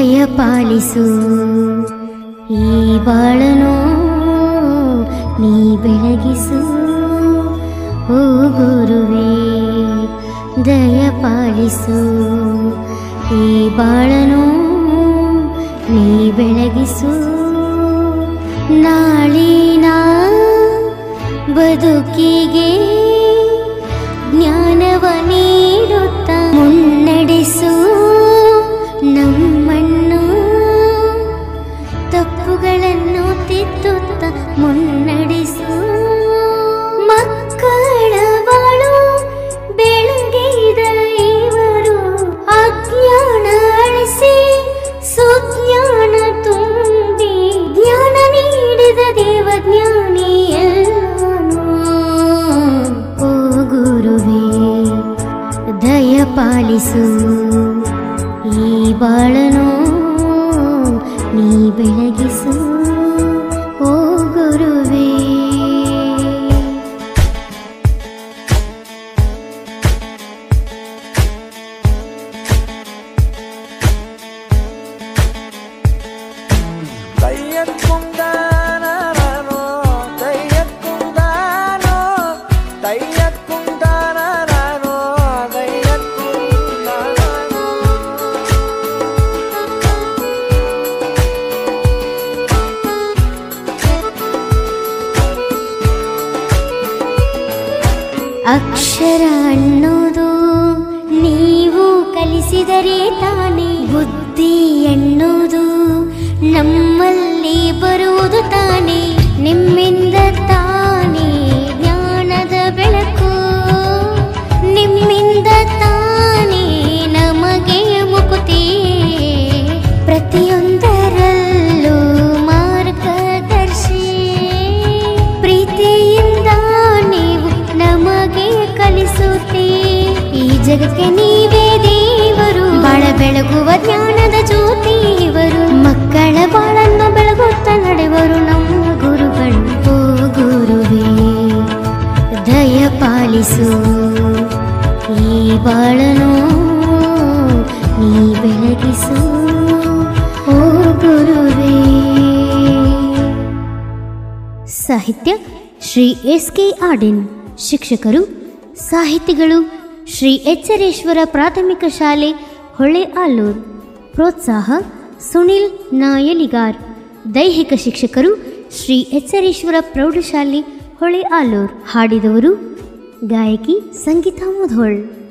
ದಯ ಪಾಲಿಸು ಈ ಬಾಳನು ನೀ ಬೆಳಗಿಸು ಓ ಗುರುವೇ ದಯ ಪಾಲಿಸು ಈ ಬಾಳನು ನೀ ಬೆಳಗಿಸು ನಾಳಿನ ಬದುಕಿಗೆ ಜ್ಞಾನವ ನೀಡುತ್ತ ಮುನ್ನಡೆಸು ನಮ್ಮನ್ನು ತಪ್ಪುಗಳನ್ನು ತಿದ್ದುತ್ತ ಮುನ್ನಡೆಸು ಮಕ್ಕಳ ಬಾಳು ಬೆಳಗಿದ ಇವರು ಅಜ್ಞಾನ ಅಳಿಸಿ ಸುಜ್ಞಾನ ತುಂಬಿ ಜ್ಞಾನ ನೀಡಿದ ದೇವಜ್ಞಾನಿ ಎಲ್ಲಾನು ಓ ಗುರುವೇ ದಯ ಪಾಲಿಸು ಈ ಬಾಳನು ನೀ ಬೆಳಗಿಸು ಓ ಗುರುವೇ തയ്യക്കുണ്ടാനോ തയ്യക്കുണ്ടാനോ തയ്യക്കുണ്ടാനോ തയ്യക്കുണ്ടാനോ ಅಕ್ಷರ ಅನ್ನೋದು ನೀವು ಕಲಿಸಿದರೆ ತಾನೇ ಬುದ್ಧಿ ಎನ್ನುವುದು ನಮ್ಮಲ್ಲಿ ಬರುವುದು ತಾನೇ ನಿಮ್ಮಿಂದ ತಾನೇ ಜ್ಞಾನದ ಬೆಳಕು ನಿಮ್ಮಿಂದ ತಾನೇ ನಮಗೆ ಮುಕುತಿ ಪ್ರತಿಯೊಂದರಲ್ಲೂ ಮಾರ್ಗದರ್ಶಿ ಪ್ರೀತಿಯಿಂದ ನೀವು ನಮಗೆ ಕಲಿಸುತ್ತೀ ಈ ಜಗಕ್ಕೆ ನೀವೇ ದೇವರು ಬಾಳ ಬೆಳಗುವ ಜ್ಞಾನದ ಜ್ಯೋತಿ ಇವರು ಮಕ್ಕಳ ಬಾಳನ್ನು ಬೆಳಗುತ್ತ ನಡೆವರು ನಮ್ಮ ಗುರುಗಳು ಓ ಗುರುವೇ ದಯ ಪಾಲಿಸು ಈ ಬಾಳನು ನೀ ಬೆಳಗಿಸು ಓ ಗುರುವೇ ಸಾಹಿತ್ಯ ಶ್ರೀ ಎಸ್ ಕೆ ಆಡಿನ್ ಶಿಕ್ಷಕರು ಸಾಹಿತಿಗಳು ಶ್ರೀ ಎಚ್ಚರೇಶ್ವರ ಪ್ರಾಥಮಿಕ ಶಾಲೆ ಹೊಳೆ ಆಲೂರ್ ಪ್ರೋತ್ಸಾಹ ಸುನಿಲ್ ನಾಯಲಿಗಾರ್ ದೈಹಿಕ ಶಿಕ್ಷಕರು ಶ್ರೀ ಎಚ್ಚರೇಶ್ವರ ಪ್ರೌಢಶಾಲೆ ಹೊಳೆ ಆಲೂರ್ ಹಾಡಿದವರು ಗಾಯಕಿ ಸಂಗೀತಾ ಮುಧೋಳ್